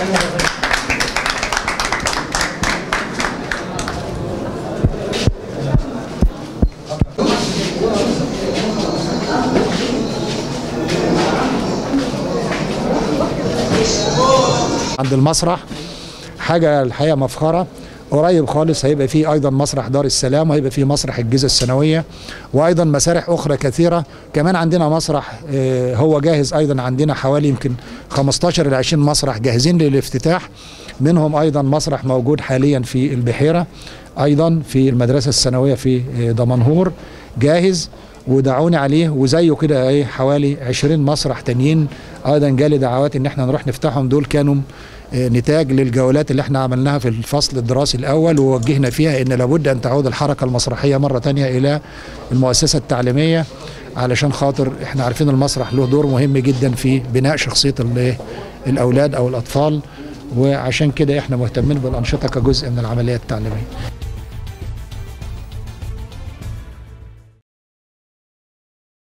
عند المسرح حاجه الحقيقه مفخره قريب خالص هيبقى فيه ايضا مسرح دار السلام وهيبقى فيه مسرح الجيزه السنويه وايضا مسارح اخرى كثيره كمان عندنا مسرح آه، هو جاهز ايضا عندنا حوالي يمكن 15 ل 20 مسرح جاهزين للافتتاح منهم ايضا مسرح موجود حاليا في البحيره ايضا في المدرسه الثانويه في آه، دمنهور جاهز ودعوني عليه وزيه كده ايه حوالي 20 مسرح تانيين ايضا جالي دعوات ان احنا نروح نفتحهم دول كانوا آه، نتاج للجولات اللي احنا عملناها في الفصل الدراسي الاول ووجهنا فيها ان لابد ان تعود الحركه المسرحيه مره تانية الى المؤسسه التعليميه علشان خاطر احنا عارفين المسرح له دور مهم جدا في بناء شخصيه ال- الاولاد او الاطفال وعشان كده احنا مهتمين بالانشطه كجزء من العمليه التعليميه